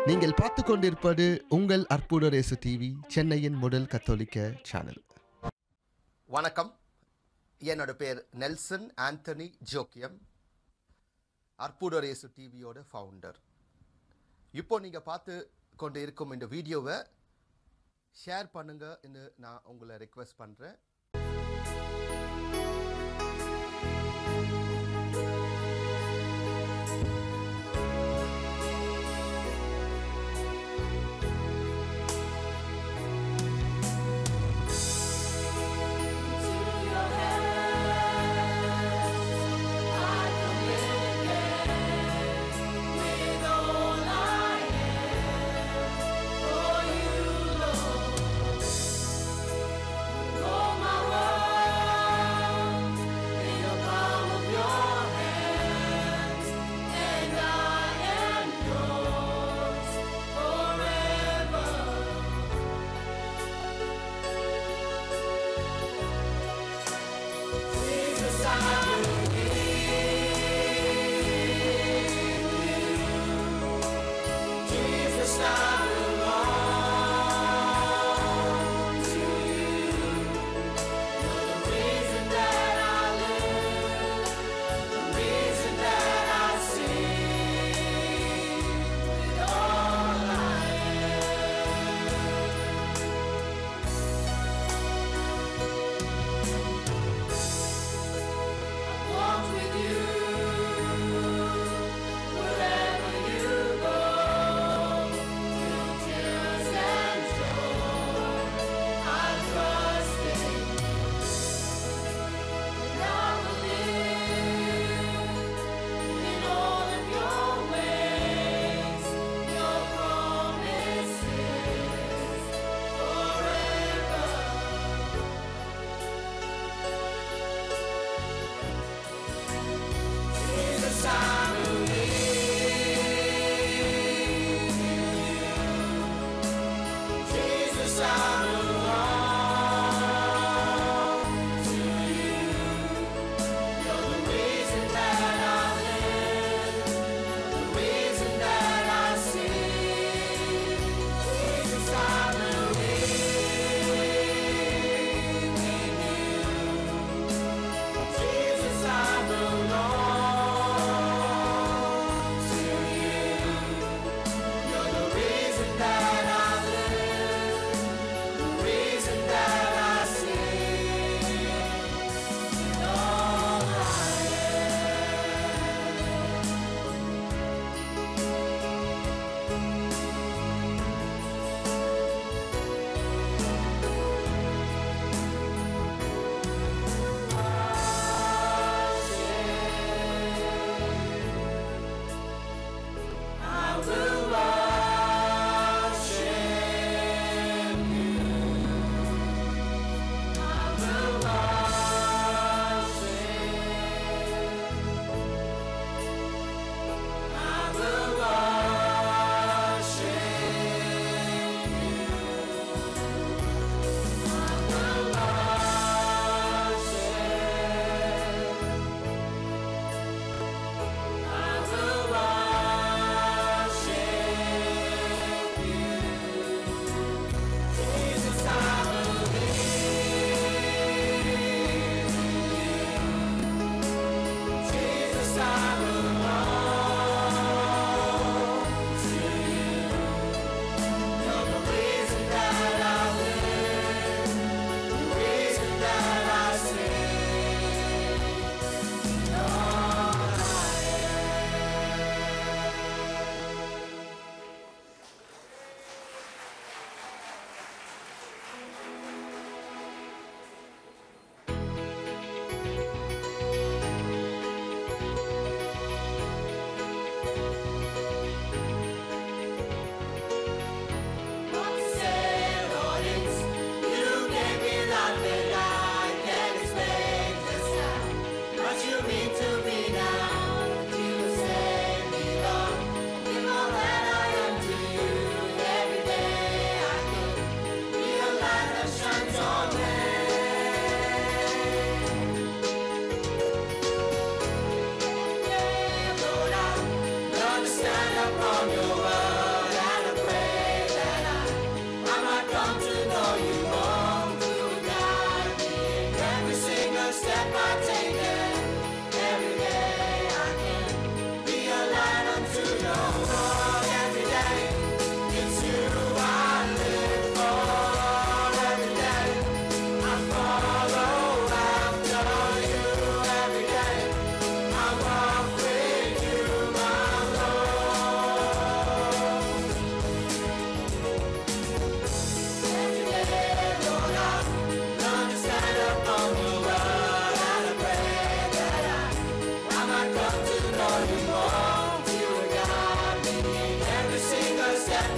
நீங்கள் பார்த்து கொண்டிருப்பது உங்கள் அற்புத ரேசு டிவி சென்னையின் முதல் கத்தோலிக்க சேனல் வணக்கம் என்னோட பேர் நெல்சன் ஆண்டனி ஜோக்கியம் அற்புதரேசு டிவியோட ஃபவுண்டர் இப்போ நீங்கள் பார்த்து கொண்டு இருக்கும் இந்த வீடியோவை ஷேர் பண்ணுங்கன்னு நான் உங்களை ரெக்வெஸ்ட் பண்ணுறேன் Oh, my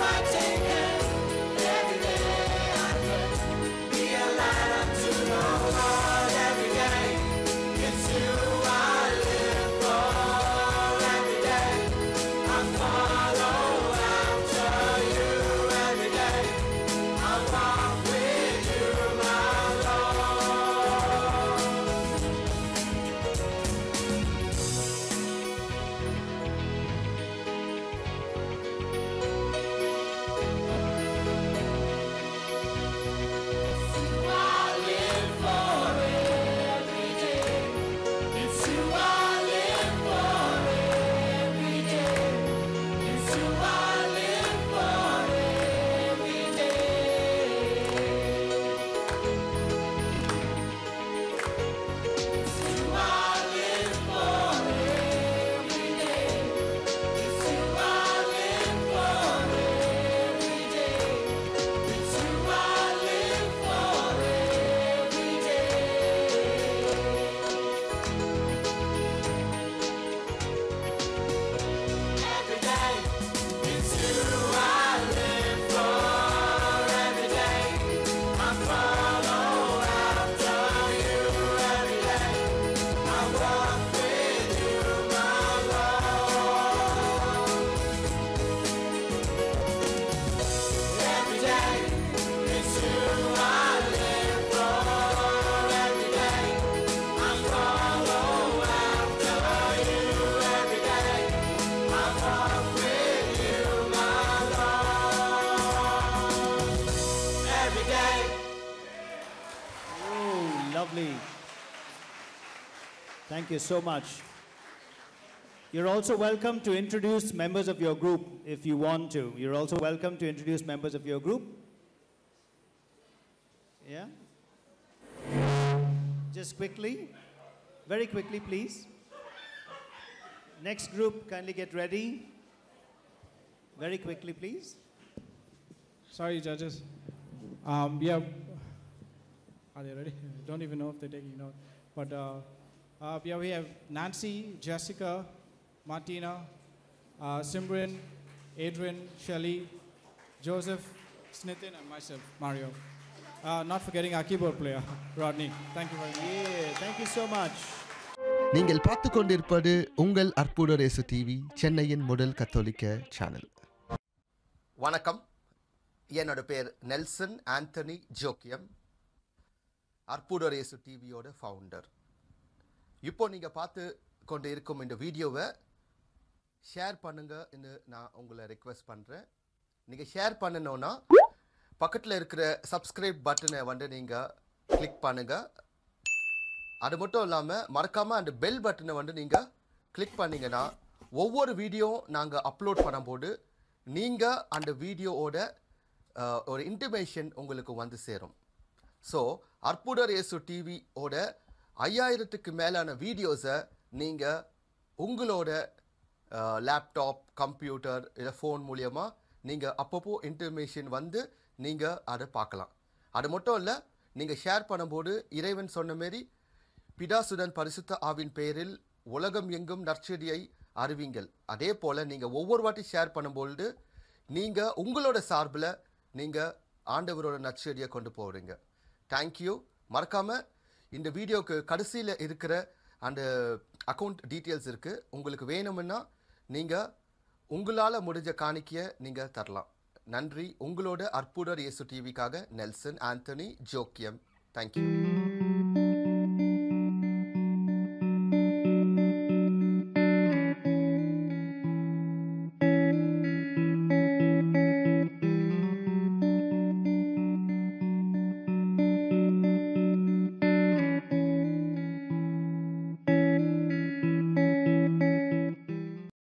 Lovely. Thank you so much. You're also welcome to introduce members of your group if you want to. You're also welcome to introduce members of your group. Yeah? Just quickly, very quickly, please. Next group, kindly get ready. Very quickly, please. Sorry, judges. Um, yeah. Are they ready? Don't even know if they're taking note. But uh, uh, yeah, we have Nancy, Jessica, Martina, uh, Simran, Adrian, Shelley, Joseph, Snithin, and myself, Mario. Uh, not forgetting our keyboard player, Rodney. Thank you very much. Yeah, thank you so much. நீங்கள் பார்த்து கொண்டிருப்பது உங்கள் அற்புத race TV சென்னையின் முதல் கத்தோலிக்க channel வணக்கம் என்னோட பேர் நெல்சன் ஆண்டனி ஜோக்கியம் அற்புதரேசு டிவியோட ஃபவுண்டர் இப்போ நீங்கள் பார்த்து கொண்டு இருக்கும் இந்த வீடியோவை ஷேர் பண்ணுங்கன்னு நான் உங்களை ரெக்வெஸ்ட் பண்ணுறேன் நீங்கள் ஷேர் பண்ணணுன்னா பக்கத்தில் இருக்கிற சப்ஸ்கிரைப் பட்டனை வந்து நீங்கள் கிளிக் பண்ணுங்கள் அது மட்டும் இல்லாமல் மறக்காமல் அந்த பெல் பட்டனை வந்து நீங்கள் கிளிக் பண்ணீங்கன்னா ஒவ்வொரு வீடியோ நாங்கள் அப்லோட் பண்ணும்போது நீங்கள் அந்த வீடியோவோட அஹ், ஒரு இன்டிமேஷன் உங்களுக்கு வந்து சேரும் ஸோ அற்புதர் இயேசு டிவியோட ஐயாயிரத்துக்கு மேலான வீடியோஸை நீங்கள் உங்களோட லேப்டாப் கம்ப்யூட்டர் இல்லை ஃபோன் மூலியமா நீங்கள் அப்பப்போ இன்டர்மேஷன் வந்து நீங்கள் அதை பார்க்கலாம் அது மட்டும் இல்லை நீங்கள் ஷேர் பண்ணும்போது இறைவன் சொன்ன மாரி பிதாசுடன் பரிசுத்த ஆவின் பெயரில் உலகம் எங்கும் நற்செடியை அறிவிங்கள் அதே போல் நீங்கள் ஒவ்வொரு வாட்டி ஷேர் பண்ணும்பொழுது நீங்கள் உங்களோட சார்பில் நீங்கள் ஆண்டவரோட நற்செடியை கொண்டு போகிறீங்க தேங்க்யூ மறக்காமல் இந்த வீடியோக்கு கடைசியில் இருக்கிற அந்த அக்கௌண்ட் டீட்டெயில்ஸ் இருக்குது உங்களுக்கு வேணும்னா நீங்கள் உங்களால் முடிஞ்ச காணிக்கையை நீங்கள் தரலாம் நன்றி உங்களோட அற்புதர் இயேசு டிவிக்காக நெல்சன் ஆண்டனி ஜோக்கியம் தேங்க்யூ